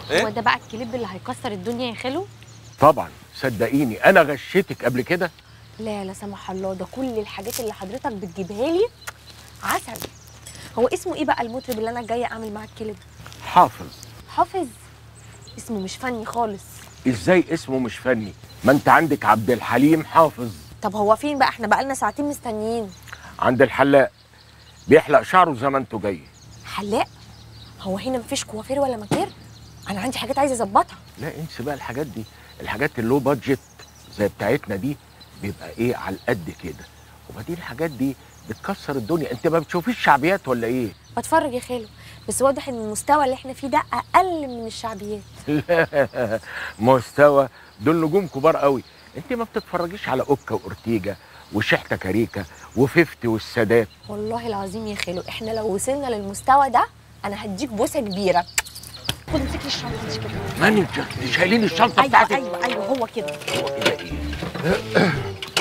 إيه؟ هو ده بقى الكليب اللي هيكسر الدنيا يا خالو طبعا صدقيني انا غشيتك قبل كده لا لا سمح الله ده كل الحاجات اللي حضرتك بتجيبها لي عسل هو اسمه ايه بقى المطرب اللي انا جايه اعمل معاه الكليب حافظ حافظ اسمه مش فني خالص ازاي اسمه مش فني ما انت عندك عبد الحليم حافظ طب هو فين بقى احنا بقى لنا ساعتين مستنيين عند الحلاق بيحلق شعره زي ما انتوا جاي حلاق هو هنا مفيش كوافير ولا مكير انا عندي حاجات عايزه اظبطها لا انسى بقى الحاجات دي الحاجات اللو بادجت زي بتاعتنا دي بيبقى ايه على القد كده وبعدين الحاجات دي بتكسر الدنيا انت ما بتشوفيش شعبيات ولا ايه بتفرج يا خالو بس واضح ان المستوى اللي احنا فيه ده اقل من الشعبيات لا مستوى دول نجوم كبار قوي انت ما بتتفرجيش على اوكا واورتيجا وشحته كاريكا وفيفتي والسادات والله العظيم يا خالو احنا لو وصلنا للمستوى ده انا هديك بوسه كبيره خد امسك لي الشنطه دي كده ماني انت شايلين الشنطه ايوه بتاعتك ايوه ايوه هو كده هو كده ايه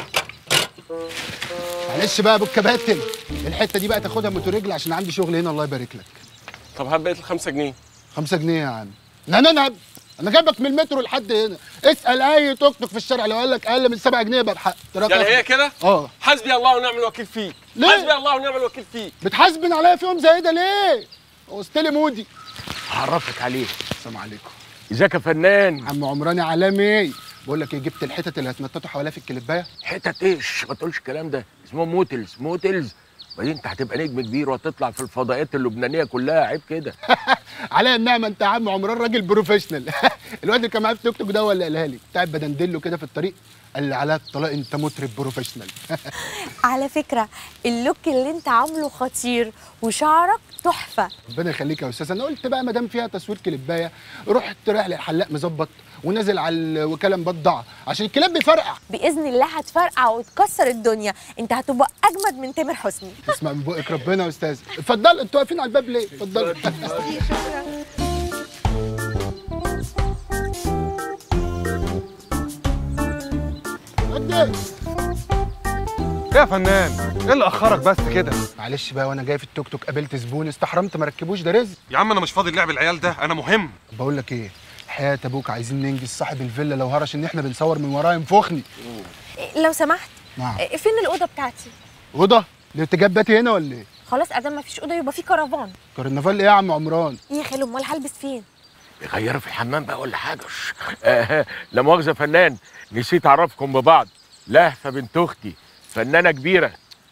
معلش بقى يا ابو الكباتن الحته دي بقى تاخدها موتور رجل عشان عندي شغل هنا الله يبارك لك طب هات بقيه الخمسة جنيه خمسة جنيه يا عم لا انا انا انا جايبك من المترو لحد هنا اسال اي توك توك في الشارع لو قال لك اقل من 7 جنيه يبقى بحق تراك يعني أخضر. هي كده اه حسبي الله ونعم الوكيل فيك ليه؟ حسبي الله ونعم الوكيل فيك بتحاسبن عليا في يوم زي ده ليه؟ هو استلم مودي هعرفك عليه السلام عليكم ازيك يا فنان عم عمراني عالمي بقول لك ايه جبت الحتت اللي هتنططوا حواليها في الكليبايه حتت ايش ما تقولش الكلام ده اسمهم موتلز موتلز بعدين انت هتبقى نجم كبير وهتطلع في الفضائيات اللبنانيه كلها عيب كده عليا النعمه انت يا عم عمران راجل بروفيشنال الواد اللي كان معايا في توك توك ده ولا قالها لي بتاع بدندله كده في الطريق قال لي علاء الطلاق انت مطرب بروفيشنال على فكره اللوك اللي انت عامله خطير وشعرك تحفه ربنا يخليك يا استاذ انا قلت بقى ما دام فيها تصوير كليبايه رحت رايح للحلاق مظبط ونازل على الوكاله مبضعه عشان الكلاب بيفرقع باذن الله هتفرقع وتكسر الدنيا انت هتبقى اجمد من تامر حسني تسمع من بقك ربنا يا استاذ اتفضل انتوا واقفين على الباب ليه اتفضل يا فنان ايه اللي اخرك بس كده معلش بقى وانا جاي في التوك توك قابلت زبون استحرمت ما ركبوش ده رزق يا عم انا مش فاضي لعب العيال ده انا مهم بقول لك ايه حياة ابوك عايزين ننجز صاحب الفيلا لو هرش ان احنا بنصور من وراه ينفخني لو سمحت نعم فين الاوضه بتاعتي اوضه اللي تجبتي هنا ولا ايه خلاص ادام ما فيش اوضه يبقى في كرفان كرنفال ايه يا عم عمران ايه يا خالو امال هلبس فين يغيروا في الحمام بقى ولا حاجه ش- آه، لا مؤاخذه فنان نسيت اعرفكم ببعض لهفه بنت اختي فنانه كبيره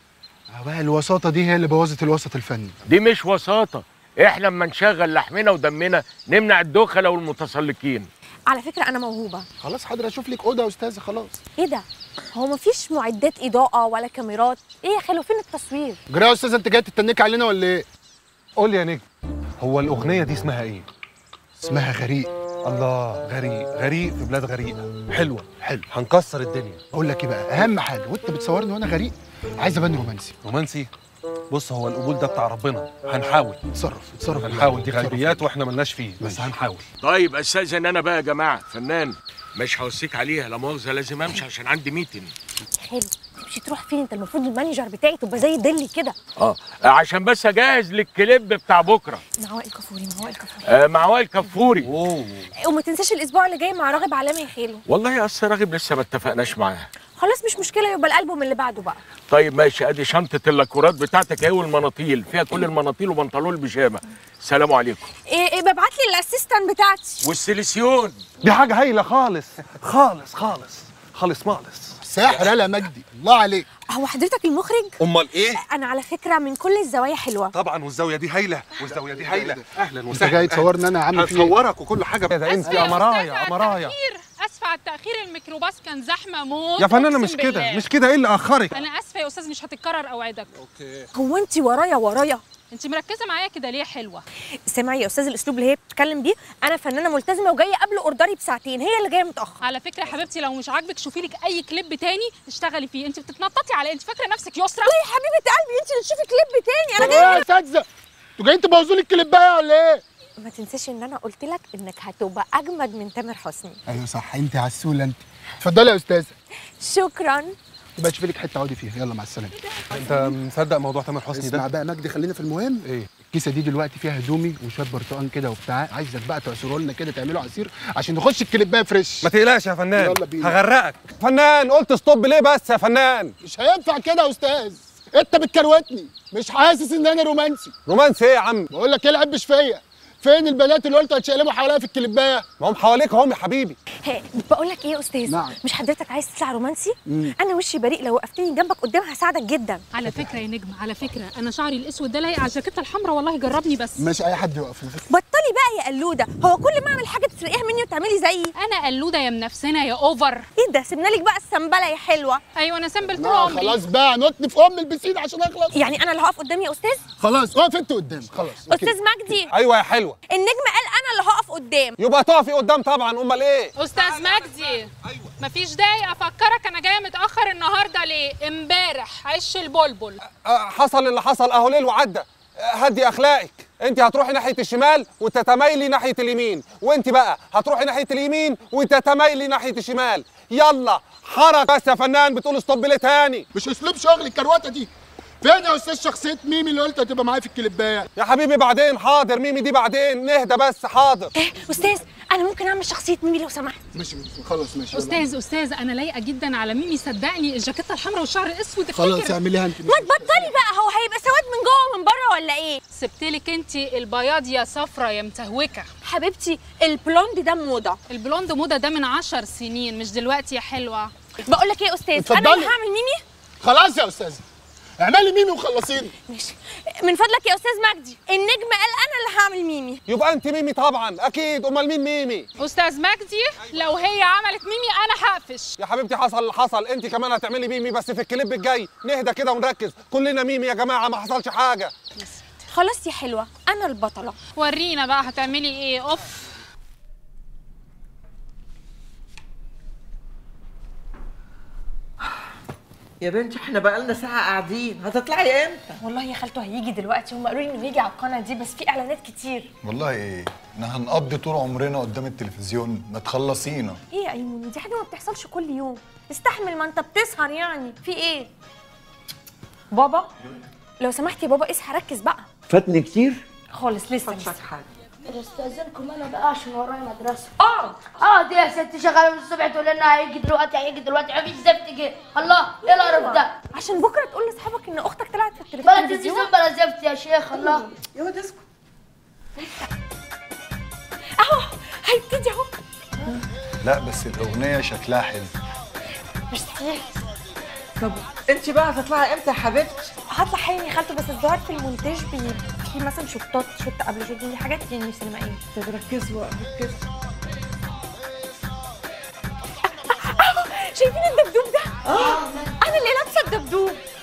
آه بقى الوساطه دي هي اللي بوظت الوسط الفني دي مش وساطه احنا اما نشغل لحمنا ودمنا نمنع الدخله والمتسلقين على فكره انا موهوبه خلاص حاضر اشوف لك اوضه يا استاذه خلاص ايه ده هو ما فيش معدات اضاءه ولا كاميرات ايه يا خالو فين التصوير جرى يا استاذه انت جاي تتنك علينا ولا ايه قول لي يا نجم هو الاغنيه دي اسمها ايه اسمها غريق الله غريق غريق في بلاد غريقه حلوه حلو هنكسر الدنيا اقول لك ايه بقى اهم حاجه وانت بتصورني وانا غريق عايز ابان رومانسي رومانسي بص هو القبول ده بتاع ربنا هنحاول اتصرف اتصرف هنحاول دي اتصرف. غيبيات واحنا ملناش فيه بس ماشي. هنحاول طيب استاذن انا بقى يا جماعه فنان مش هوصيك عليها لا مؤاخذه لازم امشي عشان عندي ميتنج خالو مش تروح فين انت المفروض المانجر بتاعي تبقى زي دلي كده اه عشان بس اجهز للكليب بتاع بكره مع وائل كفوري مع وائل كفوري آه مع وائل كفوري اوه وما تنساش الاسبوع اللي جاي مع راغب علامه يا خالو والله اصل راغب لسه ما اتفقناش معاه خلاص مش مشكله يبقى الالبوم اللي بعده بقى طيب ماشي ادي شنطه اللاكورات بتاعتك اهي والمناطيل فيها كل المناطيل وبنطلون البيجامه سلام عليكم ايه, إيه ببعت لي الاسيستنت بتاعتي والسيليسيون دي حاجه هايله خالص خالص خالص خالص مالص ساحر يا مجدي الله عليك هو حضرتك المخرج امال ايه انا على فكره من كل الزوايا حلوه طبعا والزاويه دي هايله والزاويه دي هايله اهلا انت وسهلا جاي تصورني انا يا عم في إيه؟ هنصورك وكل حاجه ده انت يا مرايا يا مرايا اسفه على التاخير الميكروباص كان زحمه موت يا فنانه أقسم مش كده بالله. مش كده ايه اللي اخرك انا اسفه يا استاذ مش هتتكرر اوعدك هو انت ورايا ورايا انت مركزه معايا كده ليه حلوه سامعي يا استاذ الاسلوب اللي هي بتتكلم بيه انا فنانه ملتزمه وجايه قبل اوردري بساعتين هي اللي جايه متاخر على فكره يا حبيبتي لو مش عاجبك شوفي لك اي كليب تاني تشتغلي فيه انت بتتنططي على إيه؟ انت فاكره نفسك يسرا لا يا حبيبه قلبي انت اللي تشوفي كليب تاني انا ايه جايه يا اساتذه انتوا جايين تبوظوا لي الكليبايه ولا ايه ما تنساش ان انا قلت لك انك هتبقى اجمد من تامر حسني ايوه صح انت عسوله انت اتفضلي يا استاذه شكرا يبقى تشوفي لك حته اقعدي فيها يلا مع السلامه انت مصدق موضوع تامر حسني اسمع ده بقى مجدي خلينا في المهم ايه الكيسه دي دلوقتي فيها هدومي وشويه برتقان كده وبتاع عايزك بقى تعصره لنا كده تعملوا عصير عشان نخش الكليبايه فريش ما تقلقش يا فنان يلا بينا. هغرقك فنان قلت ستوب ليه بس يا فنان مش هينفع كده يا استاذ انت بتكروتني مش حاسس ان انا رومانسي رومانسي ايه يا عم بقول لك ايه العيب مش فيا فين البنات اللي قلت هتشقلبوا حواليا في الكليبايه ما هم حواليك اهم يا حبيبي هي بقول لك ايه يا استاذ نعم. مش حضرتك عايز تطلع رومانسي انا وشي بريء لو وقفتني جنبك قدام هساعدك جدا على فكره يا نجم على فكره انا شعري الاسود ده لايق على الجاكيته الحمراء والله جربني بس مش اي حد يوقف على فكرة. بطلي بقى يا قلوده هو كل ما اعمل حاجه تسرقيها مني وتعملي زيي انا قلوده يا منافسنا يا اوفر ايه ده سيبنا لك بقى السنبله يا حلوه ايوه انا سنبل طول لا عمري خلاص بقى نطني في ام البسين عشان اخلص يعني انا اللي هقف قدامي يا استاذ خلاص اقف انت قدام خلاص استاذ مجدي ايوه يا حلوه النجم قال انا اللي هقف قدام يبقى تقفي قدام طبعا امال ايه استاذ مجدي مفيش داعي افكرك انا جايه متاخر النهارده ليه امبارح عش البلبل آه، حصل اللي حصل اهو ليل وعدى آه، هدي اخلاقك انت هتروحي ناحيه الشمال وتتمايلي ناحيه اليمين وانت بقى هتروحي ناحيه اليمين وتتمايلي ناحيه الشمال يلا حرك بس يا فنان بتقول ستوب ليه تاني مش اسلوب شغل الكروته دي فين يا استاذ شخصيه ميمي اللي قلت هتبقى معايا في الكليبايه يا حبيبي بعدين حاضر ميمي دي بعدين نهدى بس حاضر ايه استاذ انا ممكن اعمل شخصيه ميمي لو سمحت ماشي خلاص ماشي يلا. استاذ استاذ انا لايقه جدا على ميمي صدقني الجاكيته الحمراء والشعر الاسود خلاص افتكر اعمليها انت ما تبطلي بقى هو هيبقى سواد من جوه ومن بره ولا ايه سبتلك انت البياض يا صفرة يا متهوكه حبيبتي البلوند ده موضه البلوند موضه ده من عشر سنين مش دلوقتي يا حلوه بقول لك ايه يا استاذ انا اتفضلي. اللي هعمل ميمي خلاص يا استاذ اعملي ميمي وخلصيني ماشي من فضلك يا استاذ مجدي النجم قال انا اللي هعمل ميمي يبقى انت ميمي طبعا اكيد امال مين ميمي استاذ مجدي لو هي عملت ميمي انا هقفش يا حبيبتي حصل اللي حصل انت كمان هتعملي ميمي بس في الكليب الجاي نهدى كده ونركز كلنا ميمي يا جماعه ما حصلش حاجه خلاص يا حلوه انا البطله ورينا بقى هتعملي ايه اوف يا بنتي احنا بقالنا ساعة قاعدين هتطلعي امتى؟ والله يا خالته هيجي دلوقتي هم قالوا لي انه هيجي على القناه دي بس في اعلانات كتير والله ايه احنا هنقضي طول عمرنا قدام التلفزيون ما تخلصينا ايه يا ايمون دي حاجه ما بتحصلش كل يوم استحمل ما انت بتسهر يعني في ايه بابا لو سمحت يا بابا اصحى ركز بقى فاتني كتير؟ خالص لسه لسه فاتك حاجة استاذنكم انا بقى عشان ورايا مدرسه اه اه دي يا ست شغاله من الصبح تقول لنا هيجي دلوقتي هيجي دلوقتي مفيش زفت جه الله ايه القرف ده عشان بكره تقول لاصحابك ان اختك طلعت في بلا تدي التلفزيون زفت بلا زفت يا شيخ الله يا واد اسكت اهو هيبتدي اهو لا بس الاغنيه شكلها حلو ميرسي طب انت بقى هتطلعي امتى يا حبيبتي؟ هطلع حالا يا خالته بس الظاهر في المونتاج بي في مثلا شوطات شوط قبل شوط دي حاجات يعني سينمائيه طب ركزوا بقى ركزوا شايفين الدبدوب ده؟ اه انا اللي لابسه الدبدوب